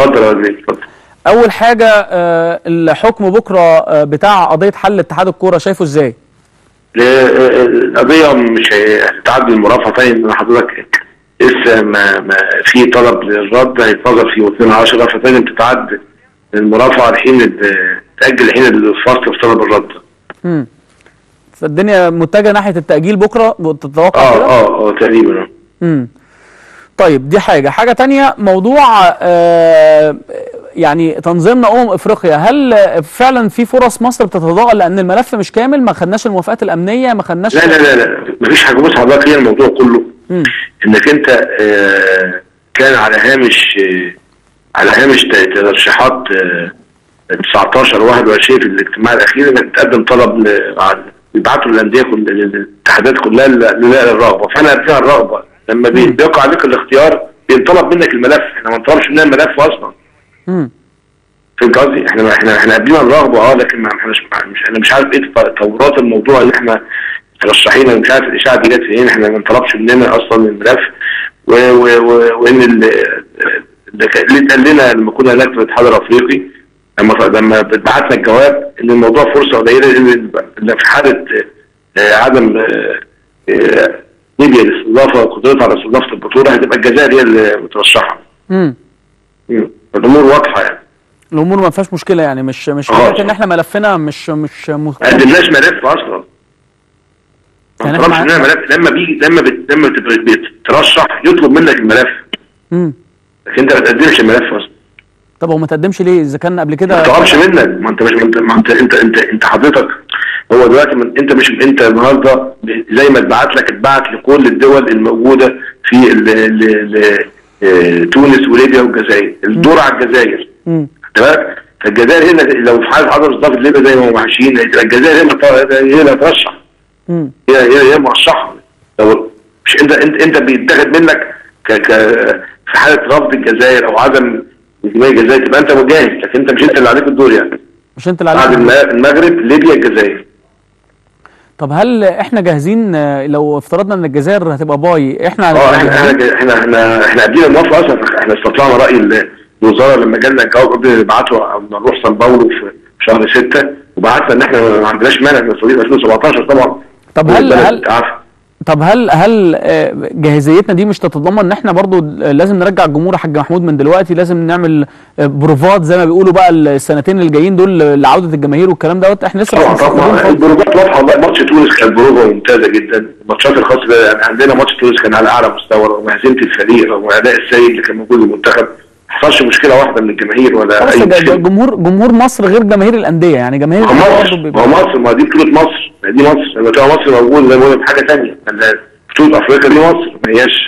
اتفضل يا وزير اتفضل اول حاجه آه، الحكم بكره آه، بتاع قضيه حل اتحاد الكوره شايفه ازاي القضيه مش هتتعدي المرافعه تاني ان حضرتك لسه ما, ما في طلب للرد هيتنظر فيه 2 10 فلازم تتعد المرافعه الحين ال- تاجل الحين الفصل في طلب الرد مم. فالدنيا متجهه ناحيه التاجيل بكره تتوقع اه كده اه اه تقريبا مم. طيب دي حاجة حاجة تانية موضوع آه يعني تنظيمنا أمم إفريقيا هل فعلا في فرص مصر بتتضاءل لأن الملف مش كامل ما خدناش الموافقات الأمنية ما خدناش لا لا لا لا مفيش حاجه بص حضرتك هي الموضوع كله مم. انك انت آه كان على هامش آه على هامش ت- ترشيحات آه 19 21 في الاجتماع الاخير انك تقدم طلب ل- على- يبعتوا للانديه كل الاتحادات كلها ل- لنقل الرغبه فانا اديها الرغبه لما بي- مم. بيقع عليك الاختيار بينطلب منك الملف احنا ما نطلبش مننا الملف اصلا مم. فهمت قصدي؟ احنا احنا احنا قابلين الرغبه اه لكن ما احنا مش مش انا مش عارف ايه تطورات الموضوع اللي احنا ترشحين انا مش عارف الاشاعه دي جت فين احنا ما انطلبش مننا اصلا الملف و و و وان ال- اللي كان- اللي اتقال لنا لما كنا هناك في الاتحاد الافريقي لما لما بعتنا الجواب ان الموضوع فرصه قليله ان إن في حاله آه، عدم آه، آه، ليبيا الاستضافه قدرتها على استضافه البطوله هتبقى الجزائر هي اللي مترشحه مم. مم. الامور واضحه يعني الأمور ما فيهاش مشكلة يعني مش مش آه. حكاية إن إحنا ملفنا مش مش ما مختلف قدمناش ملف اصلا ما يعني طلبش إحنا- مننا ملف لما بيجي لما بت... لما بت- بتترشح يطلب منك الملف مم. لكن انت ما بتقدمش الملف اصلا طب هو ما تقدمش ليه إذا كان قبل ما كده طلبش منك ما انت مش ما انت ما انت انت انت, انت حضرتك هو دلوقتي من انت مش انت النهارده ب- زي ما اتبعت لك اتبعت لكل الدول الموجوده في ال... ال... ال... اه، تونس وليبيا والجزائر الدور على الجزائر مم. تمام فالجزائر هنا لو في حاله عدم استضافه ليبيا زي ما هم ماشيين هتبقى الجزائر هي اللي ت- هي اللي هترشح مم. هي هي هي مرشحه لو مش انت انت انت بيتاخد منك ك ك في حاله رفض الجزائر او عدم انتماء الجزائر تبقى انت مجاهد لكن انت مش انت اللي عليك الدور يعني مش أنت اللي بعد عليك الم- المغرب ليبيا الجزائر طب هل إحنا جاهزين آه، لو افترضنا إن الجزائر هتبقى باي إحنا اه احنا جاهزين؟ احنا احنا احنا احنا قبلنا الموافقه اصلا احنا استطلعنا راي ال- الوزاره لما جالنا الجواب قبل نبعته أو نروح سان باولو في شهر 6 وبعتنا ان احنا ما عندناش مانع من صديق 2017 طبعا طب هل والبلد هل عارف. طب هل هل آه، جاهزيتنا دي مش تتضمن ان احنا برضو لازم نرجع الجمهور يا حاج محمود من دلوقتي لازم نعمل آه، بروفات زي ما بيقولوا بقى السنتين اللي جايين دول لعوده الجماهير والكلام دوت احنا لسه طبعا مش مستقرين طبعا خالص. البروفات واضحه والله ماتش تونس كان بروفه ممتازه جدا الماتشات الخاصه بقى- يعني عندنا ماتش تونس كان على اعلى مستوى رغم هزيمه الفريق رغم الاداء السيء اللي كان موجود المنتخب ما حصلش مشكله واحده من الجماهير ولا خلاص اي ده- ده مشكله جمهور جمهور مصر غير جماهير الانديه يعني جماهير ما الأندية مصر برضو ما بيبقى- مصر ما دي بطوله مصر ما دي مصر لما تبقى مصر موجوده زي ما بقول حاجه ثانيه بطوله افريقيا دي مصر ما هياش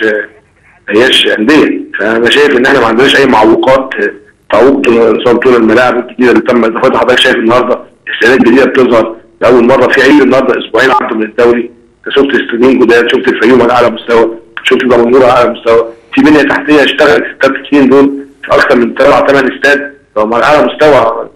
ما هياش انديه فانا شايف ان احنا ما عندناش اي معوقات تعوق نظام طول الملاعب الجديده اللي تم اضافتها حضرتك شايف النهارده السنوات الجديده بتظهر لاول مره في عيد النهارده اسبوعين عدوا من الدوري شفت استادين جداد شفت الفيوم على اعلى مستوى شفت دمنهور على اعلى مستوى في بنيه تحتيه اشتغلت في الثلاث سنين دول في اكثر من سبع ثمان استاد هم على اعلى مستوى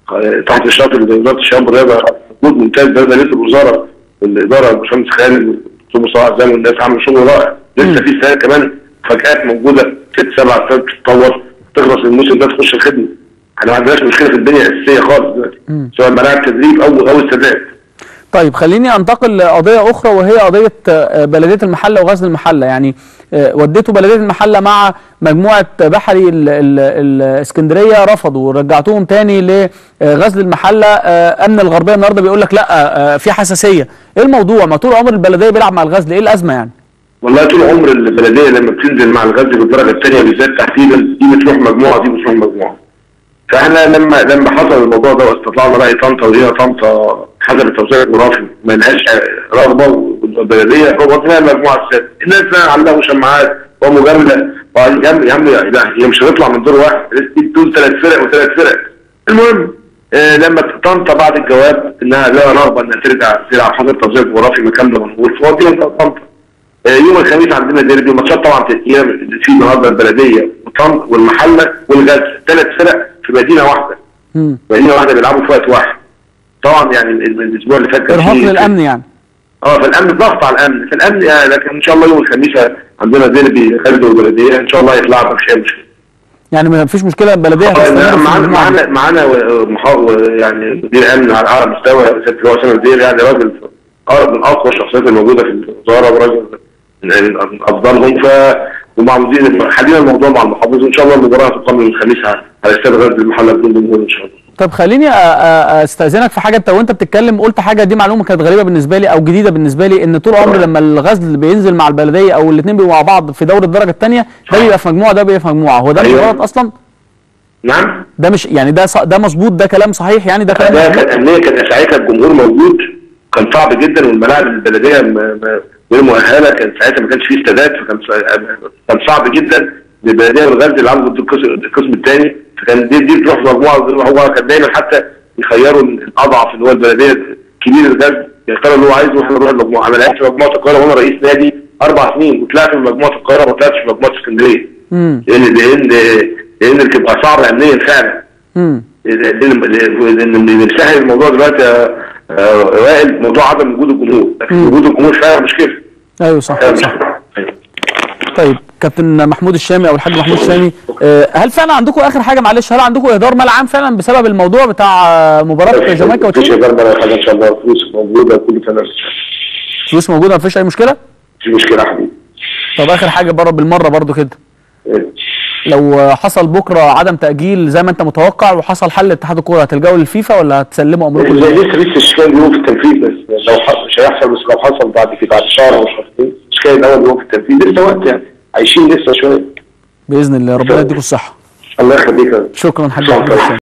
تحت اشراف وزاره الشباب والرياضه مجهود ممتاز ده رئيس الوزاره والاداره الباشمهندس خالد والدكتور مصطفى عزام والناس عملوا شغل رائع لسه في سنه كمان مفاجات موجوده ست سبع سنوات بتتطور تخلص الموسم ده تخش الخدمه احنا ما عندناش مشكله في البنيه الاساسيه خالص دلوقتي سواء ملاعب تدريب او او استادات طيب خليني انتقل لقضيه اخرى وهي قضيه آه، بلديه المحله وغزل المحله يعني آه، وديتوا بلديه المحله مع مجموعه بحري ال- ال- الاسكندريه رفضوا ورجعتوهم تاني لغزل المحله آه، امن الغربيه النهارده بيقول لك لا آه، في حساسيه ايه الموضوع ما طول عمر البلديه بيلعب مع الغزل ايه الازمه يعني والله طول عمر البلديه لما بتنزل مع الغزل بالدرجه الثانيه بالذات تحديدا دي بتروح مجموعه دي بتروح مجموعه فاحنا لما لما حصل الموضوع ده واستطلعنا راي طنطا وهي طنطا حسب التوزيع الجغرافي ما لهاش رغبه والبلديه ربطناها المجموعه السادسه الناس بقى عندها مشمعات ومجامله وقال يا عم يا عم لا هي مش هتطلع من دور واحد دول ثلاث فرق وثلاث فرق المهم آه لما طنطا بعد الجواب انها لها رغبه انها ترجع تلعب حسب التوزيع الجغرافي مكان منقول فوديها طنطا آه، يوم الخميس عندنا ديربي ماتشات طبعا تركيا في النهارده البلديه وطنطا والمحله والغزل ثلاث فرق في مدينه واحده مم. مدينه واحده بيلعبوا في وقت واحد طبعا يعني ال- الاسبوع اللي فات كان ارهاق في- للامن يعني اه فالامن ضغط على الامن فالامن آه لكن ان شاء الله يوم الخميس عندنا ديربي غزل والبلديه ان شاء الله يتلعب مفيش اي مشكله يعني ما فيش مشكله البلديه هتستمر في معانا المجموعة دي. معانا معانا محا... يعني مدير امن على اعلى مستوى سياده اللواء اسامه الدير يعني راجل اقرب من اقوى الشخصيات الموجوده في الوزاره وراجل من من افضلهم ف ومع مدير حاليا الموضوع مع المحافظ وان شاء الله المباراه هتقام يوم الخميس على على استاد غزل المحله بدون جمهور ان شاء الله. طب خليني أ- أ- استاذنك في حاجه انت وانت بتتكلم قلت حاجه دي معلومه كانت غريبه بالنسبه لي او جديده بالنسبه لي ان طول عمري لما الغزل بينزل مع البلديه او الاثنين بيبقوا مع بعض في دوري الدرجه الثانيه ده بيبقى في مجموعه ده بيبقى في مجموعه هو ده مش أيوة. غلط اصلا نعم؟ ده مش يعني ده ص- ده مظبوط ده كلام صحيح يعني ده كلام ده مظبوط كان امنيه كان ساعتها الجمهور موجود كان صعب جدا والملاعب البلديه م- م- غير مؤهله كان ساعتها ما كانش فيه استادات فكان ص- كان صعب جدا للبلديه والغزل يلعبوا ضد القسم القسم الثاني فكان دي دي تروح في مجموعه هو كان دايما حتى يخيروا الاضعف اللي هو البلديه كبير الغزل يختار اللي هو عايزه واحنا نروح المجموعه انا لعبت في مجموعه القاهره وانا رئيس نادي اربع سنين وطلعت من مجموعه القاهره ما طلعتش في مجموعه اسكندريه امم لان لان لان بتبقى صعبه امنيا فعلا امم اللي بيسهل الموضوع دلوقتي يا يا وائل موضوع عدم وجود الجمهور لكن مم. وجود الجمهور فعلا مشكله ايوه صح فعلا صح مشكلة. طيب كابتن محمود الشامي او الحاج محمود الشامي آه، هل فعلا عندكم اخر حاجه معلش هل عندكم اهدار مال عام فعلا بسبب الموضوع بتاع آه، مباراه جامايكا مفيش وتشيلي هزار ولا حاجه ان شاء الله فلوس موجوده وكل تمام فلوس موجوده مفيش اي مشكله مفيش مشكله يا حبيبي طب اخر حاجه بره بالمره برضو كده إيه. لو حصل بكره عدم تاجيل زي ما انت متوقع وحصل حل اتحاد الكوره هتلجأوا للفيفا ولا هتسلموا امركم زي لله؟ لسه لسه الاشكال اليوم في التنفيذ بس لو حصل مش هيحصل بس لو حصل بعد كده بعد شهر او شهرين الاشكال الاول اليوم في التنفيذ لسه وقت يعني عايشين لسه شويه باذن الله ربنا يديكم الصحه الله يخليك يا شكرا حاج شكراً. محمود الشامي